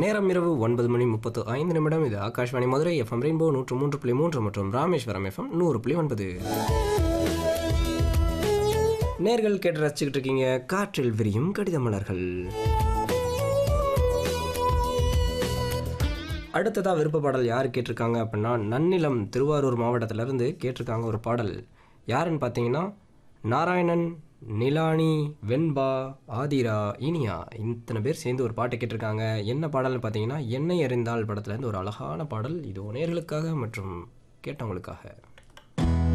நேரம் இரவு ஒன்பது மணி முப்பத்து ஐந்து நிமிடம் இது ஆகாஷ்வாணி மதுரை எஃப்எம் ரெயின்போ நூற்று மூன்று புள்ளி மூன்று மற்றும் ராமேஸ்வரம் எஃப்எம் நூறு புள்ளி ஒன்பது நேர்கள் கேட்டு ரசிச்சுக்கிட்டு இருக்கீங்க காற்றில் விரியும் கடித மலர்கள் அடுத்ததாக விருப்ப பாடல் யார் கேட்டிருக்காங்க அப்படின்னா நன்னிலம் திருவாரூர் மாவட்டத்திலேருந்து கேட்டிருக்காங்க ஒரு பாடல் யாருன்னு பார்த்தீங்கன்னா நாராயணன் நிலானி வெண்பா ஆதிரா இனியா இத்தனை பேர் சேர்ந்து ஒரு பாட்டை கேட்டிருக்காங்க என்ன பாடல்னு பார்த்தீங்கன்னா என்னை அறிந்தால் படத்துலேருந்து ஒரு அழகான பாடல் இது நேர்களுக்காக மற்றும் கேட்டவங்களுக்காக